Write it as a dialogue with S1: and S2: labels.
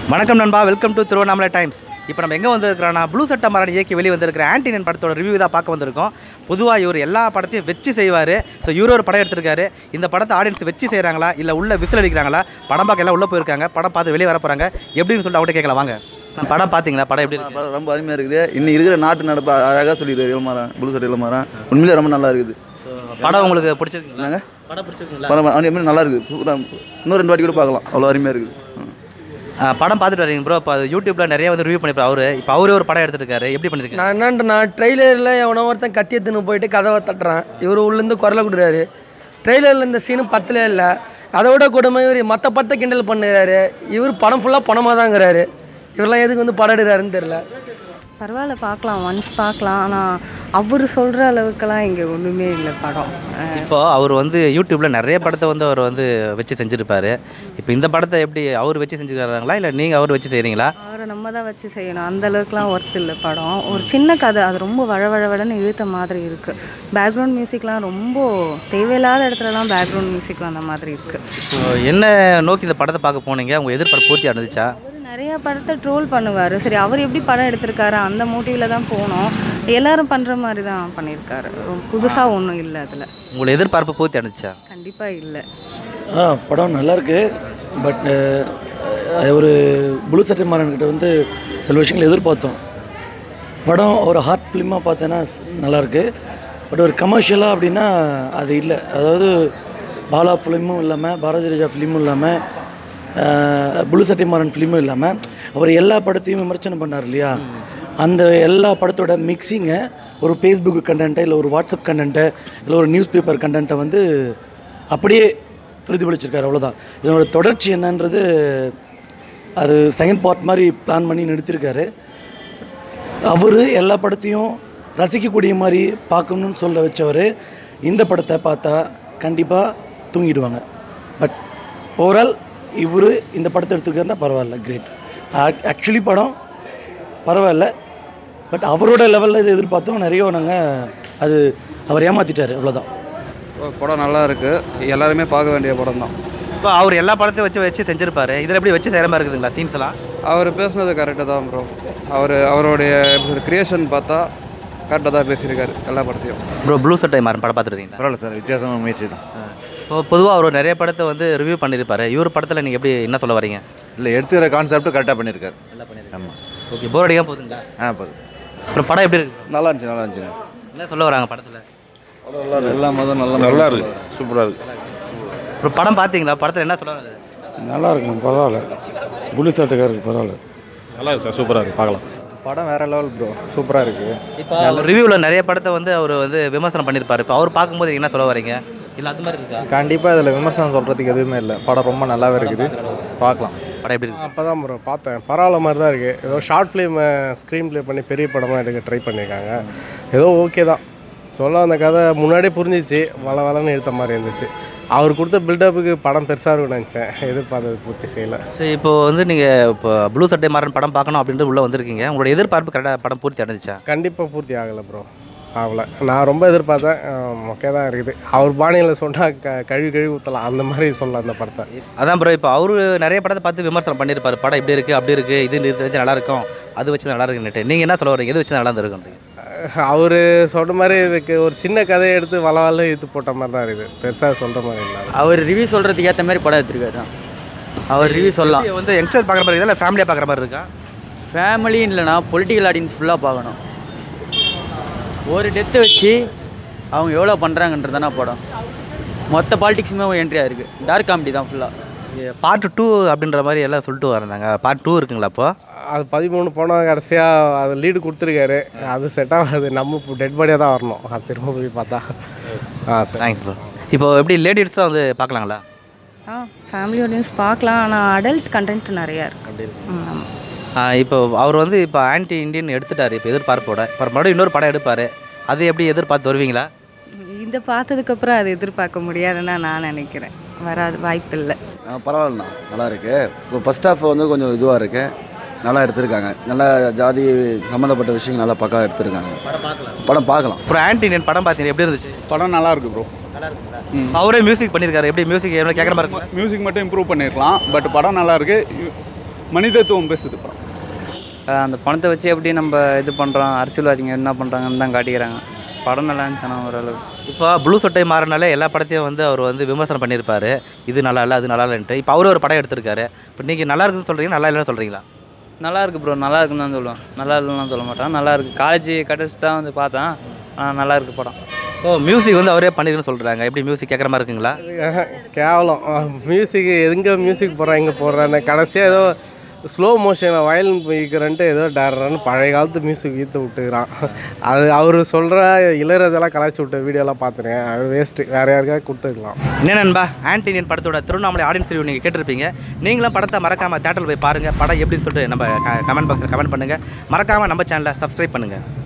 S1: வணக்கம் நண்பா welcome to Tiruvannamalai times இப்போ நம்ம எங்கே வந்திருக்கிறோம்னா ப்ளூ சட்ட மரணி இயக்கி வெளியே வந்திருக்கிற ஆன்டினன் படத்தோட ரிவ்யூ தான் பார்க்க வந்திருக்கோம் பொதுவாக இவர் எல்லா படத்தையும் வச்சு செய்வார் ஸோ இவர் ஒரு படம் எடுத்திருக்காரு இந்த படத்தை ஆடியன்ஸ் வச்சு செய்கிறாங்களா இல்லை உள்ள விசில் அடிக்கிறாங்களா படம் பார்க்க எல்லாம் உள்ளே போயிருக்காங்க படம் பார்த்து வெளியே வர போகிறாங்க எப்படின்னு சொல்லிட்டு அவங்கள்ட்ட கேட்கலாம் வாங்க நான் படம் பார்த்தீங்களா படம் எப்படி இருக்கு
S2: படம் ரொம்ப அருமையாக இருக்குது இன்னும் இருக்கிற நாட்டு நடப்பு அழகாக சொல்லிடுறாரு இளமரம் புது சட்டை இளமரம் உண்மையிலே ரொம்ப நல்லா இருக்குது
S1: படம் உங்களுக்கு பிடிச்சிருக்குங்களா
S2: என்னங்க
S1: படம் பிடிச்சிருக்குங்களா
S2: படம் அவன் எப்படி நல்லா இருக்குது சூப்பரா- இன்னும் ரெண்டு வாட்டி கூட பார்க்கலாம் அவ்வளோ அருமையாக இருக்குது ம்.
S1: ஆ, படம் பார்த்துட்டு வரீங்க ப்ரோ இப்போ யூடியூப்பில் நிறைய வந்து ரிவ்யூ பண்ணியிருப்பாரு அவரு இப்போ அவரே ஒரு படம் எடுத்திருக்காரு எப்படி பண்ணியிருக்காரு
S3: நான் என்னன்றேன்னா ட்ரெய்லரில் எவனோ ஒருத்தன் கத்தி எடுத்துன்னு போயிட்டு கதவை தட்டுறான் இவர் உள்ளேருந்து குரலை கொடுக்குறாரு ட்ரெய்லரில் இந்த சீனு பத்தலே இல்லை அதை விட கொடுமை இவர் மற்ற படத்தை கிண்டல் பண்ணுறாரு இவர் படம் ஃபுல்லாக பணமாக தாங்கிறாரு இவரெல்லாம் எதுக்கு வந்து படம் எடுக்கிறாருன்னு தெரில
S4: பரவாயில்ல பார்க்கலாம் ஒன்ஸ் பார்க்கலாம் ஆனால் அவர் சொல்கிற அளவுக்கெல்லாம் இங்கே ஒன்றுமே இல்லை படம் அஹ்
S1: இப்போ அவர் வந்து யூடியூப்பில் நிறைய படத்தை வந்து அவர் வந்து வச்சு செஞ்சுருப்பாரு இப்போ இந்த படத்தை எப்படி அவர் வச்சு செஞ்சுருக்காங்களா இல்லை நீங்கள் அவர் வச்சு செய்கிறீங்களா
S4: அவரை நம்ம தான் வச்சு செய்யணும் அந்த அளவுக்குலாம் ஒர்த் இல்லை படம் ஒரு சின்ன கதை அது ரொம்ப வழ வழ வழன்னு இழுத்த மாதிரி இருக்குது பேக்ரவுண்ட் மியூசிக்லாம் ரொம்ப தேவையில்லாத இடத்துலலாம் பேக்ரவுண்ட் மியூசிக் வந்த மாதிரி இருக்குது
S1: இப்போ என்ன நோக்கி இந்த படத்தை பார்க்க போனீங்க உங்கள் எதிர்பார்ப்பு பூர்த்தி அடைஞ்சிச்சா
S4: அவர் நிறைய படத்தை ட்ரோல் பண்ணுவார் சரி அவர் எப்படி படம் எடுத்திருக்காரு அந்த மோட்டிவில் தான் போனோம் எல்லாரும் பண்ணுற மாதிரி தான் பண்ணியிருக்காரு புதுசாக ஒன்றும் இல்லை அதில்
S1: உங்களை எதிர்பார்ப்பு பூர்த்தி அடைஞ்சிச்சா
S4: கண்டிப்பாக இல்லை
S5: ஆ படம் நல்லா இருக்கு பட் ஒரு புளு சட்டை மாறன்கிட்ட வந்து சில விஷயங்கள் எதிர்பார்த்தோம் படம் ஒரு ஹார்ட் ஃபிலிமாக பார்த்தேன்னா ஸ்- நல்லா இருக்கு பட் ஒரு கமர்ஷியலாக அப்படின்னா அது இல்லை அதாவது பாலா ஃபிலிமும் இல்லாமல் பாரதி ராஜா ஃபிலிமும் இல்லாமல் புளு சட்டை மாறன் ஃபிலிமும் இல்லாமல் அவர் எல்லா படத்தையும் விமர்சனம் பண்ணார் இல்லையா அந்த எல்லா படத்தோட மிக்சிங்கை ஒரு ஃபேஸ்புக் கண்டென்ட்டை இல்லை ஒரு வாட்ஸ்அப் கண்டென்ட்டை இல்லை ஒரு நியூஸ் பேப்பர் கண்டென்ட்டை வந்து அப்படியே பிரதிபலிச்சிருக்காரு அவ்வளோதான் இதனோட தொடர்ச்சி என்னன்றது அது செகண்ட் பார்ட் மாதிரி பிளான் பண்ணி நிறுத்திருக்காரு அவர் எல்லா படத்தையும் ரசிக்கக்கூடிய மாதிரி பார்க்கணும்னு சொல்ல வச்சவர் இந்த படத்தை பார்த்தா கண்டிப்பாக தூங்கிடுவாங்க பட் ஓவரால் இவர் இந்த படத்தை எடுத்துக்கிறதா பரவாயில்ல கிரேட் ஆக்சுவலி படம் பரவாயில்ல பட் அவரோட லெவலில் இது எதிர்பார்த்தோம் நிறைய நாங்கள் அது அவர் ஏமாற்றிட்டார் அவ்வளோதான்
S6: படம் நல்லா இருக்கு எல்லாருமே பார்க்க வேண்டிய படம் தான்
S1: இப்போ அவர் எல்லா படத்தையும் வச்சு வச்சு செஞ்சிருப்பாரு இதில் எப்படி வச்சு செய்கிற மாதிரி இருக்குதுங்களா சீன்ஸ் எல்லாம்
S6: அவர் பேசுனது கரெக்டாக தான் ப்ரோ அவர் அவருடைய கிரியேஷன் பார்த்தா கரெக்டாக தான் பேசியிருக்காரு எல்லா படத்தையும்
S1: ப்ரோ ப்ளூ சட்டை மாறன் படம் பார்த்துருக்கீங்களா
S7: பரவாயில்ல சார் வித்தியாசமான முயற்சி தான்
S1: இப்போ பொதுவாக அவர் நிறைய படத்தை வந்து ரிவ்யூ பண்ணியிருப்பாரு இவர் படத்தில் நீங்கள் எப்படி என்ன சொல்ல வரீங்க
S7: இல்லை எடுத்துக்கிற கான்செப்ட் கரெக்டாக பண்ணியிருக்காரு
S1: நல்லா பண்ணியிருக்காங்க
S7: ஆமாம்
S1: ஓகே போர் அடிக்காம போகுதுங்களா
S7: ஆ போதும்
S1: அப்புறம் படம் எப்படி இருக்கு
S2: நல்லா இருந்துச்சு நல்லா இருந்துச்சுங்க
S1: என்ன சொல்ல வராங்க படத்தில்
S2: எல்லா மதம் நல்லா
S7: நல்லா இருக்கு சூப்பராக இருக்கு
S1: அப்புறம் படம் பார்த்தீங்களா படத்தில் என்ன சொல்ல வராங்க
S5: நல்லா இருக்குங்க பரவாயில்ல புளி சட்டைக்காருக்கு பரவாயில்ல
S8: நல்லா இருக்கு சார் சூப்பராக இருக்கு பார்க்கலாம்
S6: படம் வேற லெவல் ப்ரோ சூப்பராக இருக்கு
S1: இப்போ ரிவ்யூவில் நிறைய படத்தை வந்து அவர் வந்து விமர்சனம் பண்ணியிருப்பாரு இப்போ அவர் பார்க்கும்போது என்ன சொல்ல வரீங்க இல்லை அது மாதிரி இருக்கா
S6: கண்டிப்பாக இதில் விமர்சனம் சொல்கிறதுக்கு எதுவுமே இல்லை படம் ரொம்ப நல்லாவே இருக்குது பார்க்கலாம்
S1: படம் எப்படி இருக்கு
S9: அப்போ தான் ப்ரோ பார்த்தேன் பரவாயில்ல மாதிரி தான் இருக்குது ஏதோ ஷார்ட் ஃபிலிம் ஸ்க்ரீன் ப்ளே பண்ணி பெரிய படமாக எடுக்க ட்ரை பண்ணியிருக்காங்க ஏதோ ஓகே தான் சொல்ல அந்த கதை முன்னாடியே புரிஞ்சிச்சு வள வளன்னு எடுத்த மாதிரி இருந்துச்சு அவர் கொடுத்த பில்டப்புக்கு படம் பெருசாக இருக்கும்னு நினச்சேன் எதிர்பார்த்தது பூர்த்தி செய்யலை
S1: சரி இப்போ வந்து நீங்கள் இப்போ ப்ளூ சட்டை மாறன் படம் பார்க்கணும் அப்படின்ட்டு உள்ளே வந்திருக்கீங்க உங்களோட எதிர்பார்ப்பு கரெக்டாக படம் பூர்த்தி அடைஞ்சிச்சா
S9: கண்டிப்பாக பூர்த்தி ஆகலை ப்ரோ ஆகலை நான் ரொம்ப எதிர்பார்த்தேன் ஓகே தான் இருக்குது அவர் பாணியில் சொன்னால் க கழுவி கழுவி ஊற்றலாம் அந்த மாதிரி சொல்லலாம் அந்த படத்தை
S1: அதான் ப்ரோ இப்போ அவரு நிறைய படத்தை பார்த்து விமர்சனம் பண்ணியிருப்பாரு படம் இப்படி இருக்குது அப்படி இருக்குது இது இது வச்சு நல்லா இருக்கும் அது வச்சு நல்லா இருக்குன்னுட்டு நீங்கள் என்ன சொல்ல வரீங்க எது வச்சு நல்லா இருந்திருக்கும்
S9: அவர் சொன்ன மாதிரி இதுக்கு ஒரு சின்ன கதையை எடுத்து வள வள இழுத்து போட்ட மாதிரி தான் இருக்குது பெருசாக சொல்கிற மாதிரி இல்லை
S10: அவர் ரிவ்யூ சொல்கிறதுக்கு ஏற்ற மாதிரி படம் எடுத்திருக்காரு அவர் ரிவ்யூ சொல்லலாம்
S1: வந்து யங்ஸ்டர் பார்க்குற மாதிரி இருக்கா இல்லை ஃபேமிலியாக பார்க்குற மாதிரி இருக்கா
S10: ஃபேமிலின்னு இல்லைனா பொலிட்டிக்கல் ஆடியன்ஸ் ஃபுல்லாக பார்க்கணும் ஒரு டெத்தை வச்சு அவங்க எவ்வளோ பண்ணுறாங்கன்றதான படம் மொத்த பாலிடிக்ஸுமே என்ட்ரி ஆயிருக்கு டார்க் காமெடி தான் ஃபுல்லாக
S1: பார்ட் டூ அப்படின்ற மாதிரி எல்லாம் சொல்லிட்டு வந்தாங்க பார்ட் டூ இருக்குங்களா அப்போ
S9: அது பதிமூணு போனால் கடைசியாக அது லீடு கொடுத்துருக்காரு அது செட் ஆகாது நம்ம இப்போ டெட் பாடியாக தான் வரணும் அது திரும்ப போய் பார்த்தா ஆ சரி
S1: தேங்க்ஸ் ப்ரோ இப்போ எப்படி லேடிஸ்லாம் வந்து பார்க்கலாங்களா
S4: ஆ ஃபேமிலி ஆடியன்ஸ் பார்க்கலாம் ஆனால் அடல்ட் கண்டென்ட் நிறையா இருக்குது ஆமாம்
S1: ஆ, இப்போ அவர் வந்து இப்போ ஆன்டி இந்தியன் எடுத்துட்டாரு இப்போ எதிர்பார்ப்போட இப்போ மறுபடியும் இன்னொரு படம் எடுப்பார் அது எப்படி எதிர்பார்த்து வருவீங்களா
S4: இதை பார்த்ததுக்கப்புறம் அதை எதிர்பார்க்க முடியாதுன்னு தான் நான் நினைக்கிறேன் வராது வாய்ப்பு இல்லை
S2: பரவாயில்லண்ணா நல்லா இருக்கு இப்போ ஃபஸ்ட் ஹாஃப் வந்து கொஞ்சம் இதுவாக இருக்கு நல்லா எடுத்திருக்காங்க நல்லா ஜாதி சம்மந்தப்பட்ட விஷயங்கள் நல்லா பக்கா எடுத்திருக்காங்க படம் பார்க்கலாம்
S1: அப்புறம் ஆன்டி இந்தியன் படம் பார்த்தீங்க எப்படி இருந்துச்சு
S6: படம் நல்லா இருக்கு ப்ரோ
S1: அவரே மியூசிக் பண்ணியிருக்காரு எப்படி மியூசிக் கேட்குற மாதிரி இருக்கும்
S6: மியூசிக் மட்டும் இம்ப்ரூவ் பண்ணியிருக்கலாம் பட் படம் நல்லா இருக்கு
S11: மனிதத்துவம் பேசுது படம்
S12: அஹ் அந்த பணத்தை வச்சு எப்படி நம்ம இது பண்ணுறோம் அரசியல்வாதிங்க என்ன பண்ணுறாங்கன்னு தான் காட்டிக்கிறாங்க படம் நல்லா இருந்துச்சு ஆனால் ஓரளவு
S1: இப்போ ப்ளூ சட்டை மாறினாலே எல்லா படத்தையும் வந்து அவர் வந்து விமர்சனம் பண்ணியிருப்பாரு இது நல்லா இல்லை அது நல்லா இல்லைன்ட்டு இப்போ அவரு ஒரு படம் எடுத்திருக்காரு இப்போ நீங்கள் நல்லா இருக்குன்னு சொல்கிறீங்க நல்லா இல்லைன்னு சொல்கிறீங்களா
S12: நல்லா இருக்கு ப்ரோ நல்லா இருக்குன்னு தான் சொல்லுவேன் நல்லா இல்லைன்னு சொல்ல மாட்டேன் நல்லா இருக்கு காலேஜ் கடைசி தான் வந்து பார்த்தேன் ஆனால் நல்லா இருக்கு படம்
S1: ஓ மியூசிக் வந்து அவரே பண்ணிருக்குன்னு சொல்கிறாங்க எப்படி மியூசிக் கேட்குற மாதிரி இருக்குங்களா
S9: கேவலம் மியூசிக் எங்கே மியூசிக் போடுறான் எங்கே போடுறான்னு கடைசியாக ஏதோ ஸ்லோ மோஷனில் வயலின் போய்க்கிறன்ட்டு ஏதோ டேரன்னு பழைய காலத்து மியூசிக் ஈத்து விட்டுக்கிறான் அது அவர் சொல்கிற இளையராஜெல்லாம் கலாய்ச்சி விட்ட வீடியோலாம் பார்த்துருக்கேன் அது வேஸ்ட்டு வேறு யாருக்காவது கொடுத்துருக்கலாம்
S1: என்ன நண்பா ஆன்டினியன் படத்தோட திருவண்ணாமலை ஆடியன்ஸ் ரிவ்யூ நீங்கள் கேட்டிருப்பீங்க நீங்களும் படத்தை மறக்காமல் தேட்டரில் போய் பாருங்கள் படம் எப்படின்னு சொல்லிட்டு நம்ம கமெண்ட் பாக்ஸில் கமெண்ட் பண்ணுங்கள் மறக்காமல் நம்ம சேனலை சப்ஸ்கிரைப் பண்ணுங்கள்